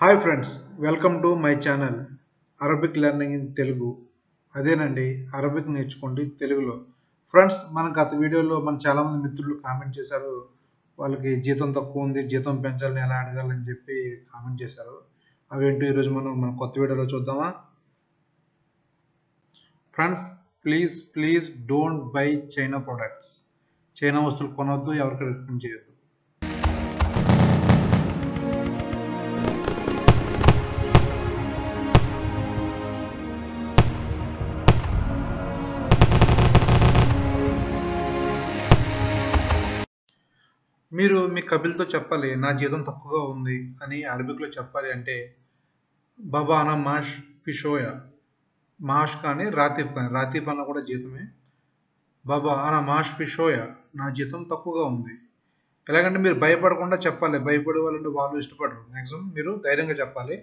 hi friends welcome to my channel Arabic learning in Telugu అదేనండి Arabic నేర్చుకోండి తెలుగులో friends మన గత వీడియోలో మన చాలామంది మిత్రులు కామెంట్ చేశారు వాళ్ళకి జీతం తక్కువ ఉంది జీతం పెంచాలని ఎలా అడగాలని చెప్పి కామెంట్ చేశారు అవేంటో ఈరోజు మనం మన కొత్త వీడియోలో చూద్దామా friends please please don't buy China products China వస్తువులు కొనవద్దు ఎవరికి రికమెండ్ చేయొద్దు మీరు మీ కపిల్తో చెప్పాలి నా జీతం తక్కువగా ఉంది అని అరబిక్లో చెప్పాలి అంటే బాబా అన మాష్ పిషోయా మాష్ కానీ రాతీఫ్ కానీ రాతీఫ్ అన్న కూడా జీతమే బాబా అన మాష్ పిషోయా నా జీతం తక్కువగా ఉంది ఎలాగంటే మీరు భయపడకుండా చెప్పాలి భయపడే వాళ్ళంటే వాళ్ళు ఇష్టపడరు మ్యాక్సిమం మీరు ధైర్యంగా చెప్పాలి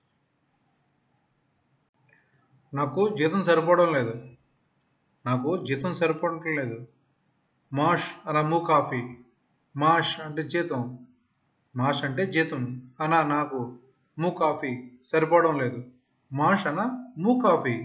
నాకు జీతం సరిపోవడం లేదు నాకు జీతం సరిపోవడం లేదు మాష్ అనము కాఫీ మాష్ అంటే జీతం మాష్ అంటే జీతం అనా నాకు మూ కాఫీ సరిపోవడం లేదు మాష్ అన మూ కాఫీ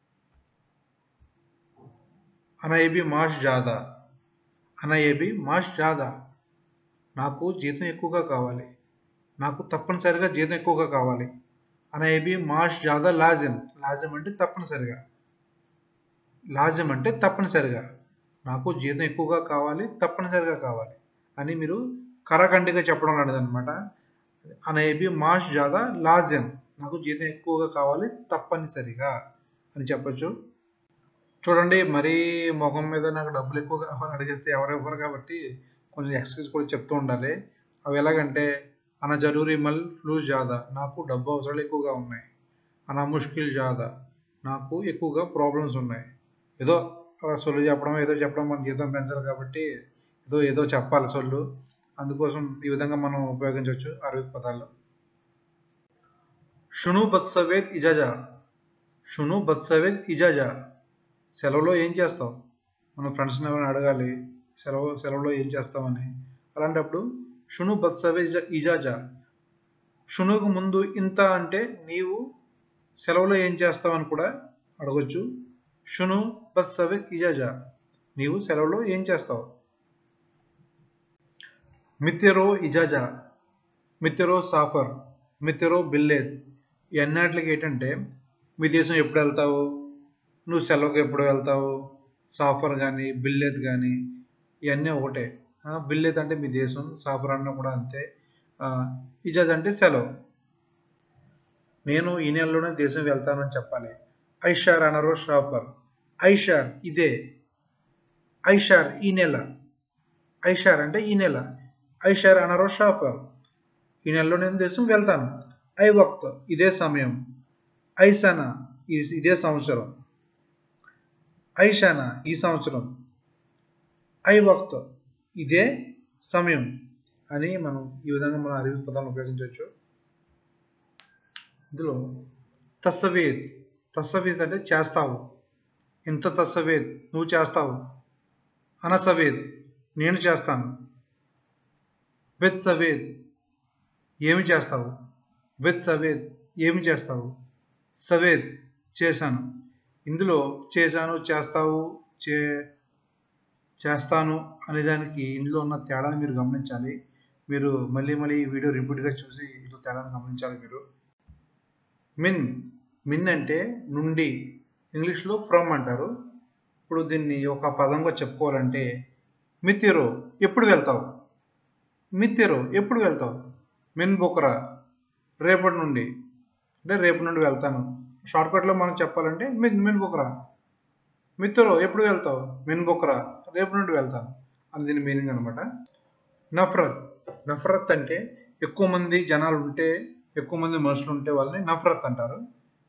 అన ఏబి మాష్ జాదా అన ఏబి మాష్ జాదా నాకు జీతం ఎక్కువగా కావాలి నాకు తప్పనిసరిగా జీతం ఎక్కువగా కావాలి అన ఏబి మాష్ జాదా లాజిం లాజిం అంటే తప్పనిసరిగా లాజిం అంటే తప్పనిసరిగా నాకు జీతం ఎక్కువగా కావాలి తప్పనిసరిగా కావాలి అని మీరు కరకండిగా చెప్పడం లాంటిది అనమాట అనేబి మాష్ జాదా లాజెం నాకు జీతం ఎక్కువగా కావాలి తప్పనిసరిగా అని చెప్పొచ్చు చూడండి మరీ ముఖం మీద నాకు డబ్బులు ఎక్కువ కావాలని అడిగేస్తే ఎవరెవరు కాబట్టి కొంచెం ఎక్స్క్యూజ్ కూడా చెప్తూ ఉండాలి అవి ఎలాగంటే అన జరూరి మల్ ఫ్లూ జాదా నాకు డబ్బు అవసరాలు ఎక్కువగా ఉన్నాయి అన ముష్కిల్ జాదా నాకు ఎక్కువగా ప్రాబ్లమ్స్ ఉన్నాయి ఏదో సొల్లు చెప్పడం ఏదో చెప్పడం మన జీతం పెంచాలి కాబట్టి ఏదో ఏదో చెప్పాలి సొల్లు అందుకోసం ఈ విధంగా మనం ఉపయోగించవచ్చు అరవిక్ పదాల్లో షును బత్సవేద్ ఇజాజా షును బత్సవేద్ ఇజాజా సెలవులో ఏం చేస్తావు మన ఫ్రెండ్స్ని ఎవరైనా అడగాలి సెలవు సెలవులో ఏం చేస్తామని అలాంటప్పుడు షును బత్సవే ఇజాజా షునుకు ముందు ఇంత అంటే నీవు సెలవులో ఏం చేస్తావని కూడా అడగొచ్చు షును బత్సవే ఇజాజా నీవు సెలవులో ఏం చేస్తావు మిత్యరో ఇజాజా మిత్యరో సాఫర్ మిత్యరో బిల్లేద్ ఎన్నాటికి ఏంటంటే మీ దేశం ఎప్పుడు వెళ్తావు నువ్వు సెలవుకి ఎప్పుడు వెళ్తావు సాఫర్ కానీ బిల్లేద్ కానీ ఇవన్నీ ఒకటే బిల్లేద్ అంటే మీ దేశం సాఫర్ అన్న కూడా అంతే ఇజాజ్ అంటే సెలవు నేను ఈ నెలలోనే దేశం వెళ్తానని చెప్పాలి ఐషార్ అనరో షాఫర్ ఐషార్ ఇదే ఐషార్ ఈ నెల ఐషార్ అంటే ఈ నెల ఐషార్ అనరో షాఫర్ ఈ నెలలో నేను దేశం వెళ్తాను ఐ వక్త్ ఇదే సమయం ఐసానా ఇదే సంవత్సరం ఐషానా ఈ సంవత్సరం ఐ వక్త్ ఇదే సమయం అని మనం ఈ విధంగా మనం అరివి పదాలను ఉపయోగించవచ్చు ఇందులో తస్సవేద్ తస్సవేద్ అంటే చేస్తావు ఇంత తస్సవేద్ నువ్వు చేస్తావు అనసవేద్ నేను చేస్తాను బెత్ సవేద్ ఏమి చేస్తావు బెత్ సవేద్ ఏమి చేస్తావు సవేద్ చేశాను ఇందులో చేశాను చేస్తావు చే చేస్తాను అనే దానికి ఇందులో ఉన్న తేడాని మీరు గమనించాలి మీరు మళ్ళీ మళ్ళీ ఈ వీడియో రిపీట్గా చూసి ఇందులో తేడాను గమనించాలి మీరు మిన్ మిన్ అంటే నుండి ఇంగ్లీష్లో ఫ్రమ్ అంటారు ఇప్పుడు దీన్ని ఒక పదంగా చెప్పుకోవాలంటే మిత్తిరో ఎప్పుడు వెళ్తావు మిత్తిరో ఎప్పుడు వెళ్తావు మిన్ బొకరా రేపటి నుండి అంటే రేపటి నుండి వెళ్తాను షార్ట్కట్లో మనం చెప్పాలంటే మిన్ మిన్ బొకరా మిత్రో ఎప్పుడు వెళ్తావు మిన్ బొకరా రేపు నుండి వెళ్తాను అని దీని మీనింగ్ అనమాట నఫరత్ నఫరత్ అంటే ఎక్కువ మంది జనాలు ఉంటే ఎక్కువ మంది మనుషులు ఉంటే వాళ్ళని నఫరత్ అంటారు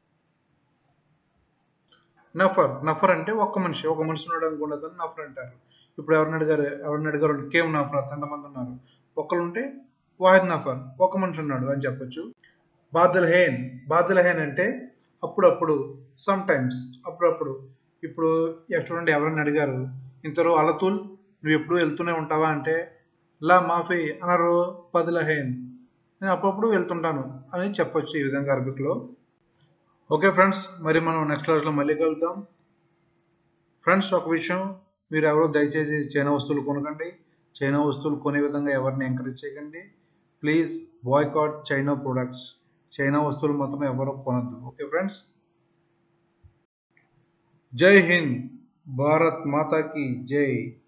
నఫర్ నఫర్ అంటే ఒక్క మనిషి ఒక మనిషి ఉన్నాడు అనుకున్నదని నఫర్ అంటారు ఇప్పుడు ఎవరిని అడిగారు ఎవరిని అడిగారు కేమ్ నఫరత్ ఎంతమంది ఉన్నారు ఒకరు ఉంటే వాహిద్ నఫర్ ఒక మనిషి ఉన్నాడు అని చెప్పొచ్చు బాదల్ హేన్ బాదల్ హేన్ అంటే అప్పుడప్పుడు సమ్ టైమ్స్ అప్పుడప్పుడు ఇప్పుడు చూడండి ఎవరైనా అడిగారు ఇంతలో అలతుల్ నువ్వు ఎప్పుడు వెళ్తూనే ఉంటావా అంటే లా మాఫీ అనరు పదులహేన్ నేను అప్పుడప్పుడు వెళ్తుంటాను అని చెప్పొచ్చు ఈ విధంగా అరబిక్లో ఓకే ఫ్రెండ్స్ మరి మనం నెక్స్ట్ క్లాస్లో మళ్ళీ కలుద్దాం ఫ్రెండ్స్ ఒక విషయం మీరు ఎవరో దయచేసి చైనా వస్తువులు కొనకండి చైనా వస్తువులు కొనే విధంగా ఎవరిని ఎంకరేజ్ చేయకండి please boycott China products China వస్తువులు మాత్రం ఎవరు కొనద్దు ఓకే ఫ్రెండ్స్ జై హింద్ భారత్ మాతాకి జై